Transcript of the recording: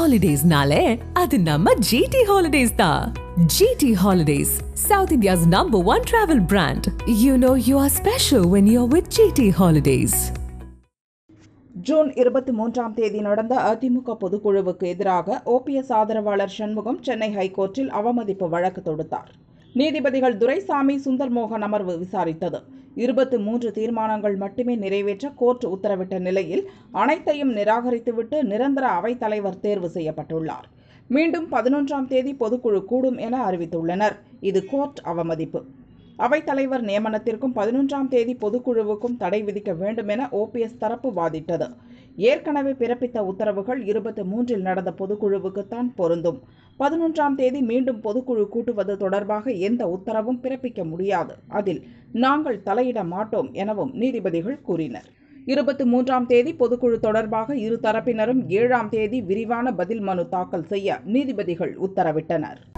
ஹாலிடேஸ்னாலே அது நம்ம ஜிடி ஹாலிடேஸ் தான் GT holidays South India's number one travel brand you know you are special when you are with GT holidays June இருபத்தி மூன்றாம் தேதி நடந்த அதிமுக பொதுக்குழுவுக்கு எதிராக ஓபிஎஸ் ஆதரவாளர் சண்முகம் சென்னை ஹைகோர்ட்டில் அவமதிப்பு வழக்கு தொடுத்தார் நீதிபதிகள் துரைசாமி சுந்தர் மோகன் அமர்வு விசாரித்தது இருபத்தி மூன்று தீர்மானங்கள் மட்டுமே நிறைவேற்ற கோர்ட் உத்தரவிட்ட நிலையில் அனைத்தையும் நிராகரித்துவிட்டு நிரந்தர அவைத்தலைவர் தேர்வு செய்யப்பட்டுள்ளார் மீண்டும் பதினொன்றாம் தேதி பொதுக்குழு கூடும் என அறிவித்துள்ளனர் இது கோர்ட் அவமதிப்பு அவைத்தலைவர் நியமனத்திற்கும் பதினொன்றாம் தேதி பொதுக்குழுவுக்கும் தடை விதிக்க வேண்டும் என ஓபிஎஸ் தரப்பு வாதிட்டது ஏற்கனவே பிறப்பித்த உத்தரவுகள் இருபத்தி மூன்றில் நடந்த பொதுக்குழுவுக்குத்தான் பொருந்தும் பதினொன்றாம் தேதி மீண்டும் பொதுக்குழு கூட்டுவது தொடர்பாக எந்த உத்தரவும் பிறப்பிக்க முடியாது அதில் நாங்கள் தலையிட மாட்டோம் எனவும் நீதிபதிகள் கூறினர் இருபத்தி மூன்றாம் தேதி பொதுக்குழு தொடர்பாக இரு தரப்பினரும் ஏழாம் தேதி விரிவான பதில் மனு தாக்கல் செய்ய நீதிபதிகள் உத்தரவிட்டனர்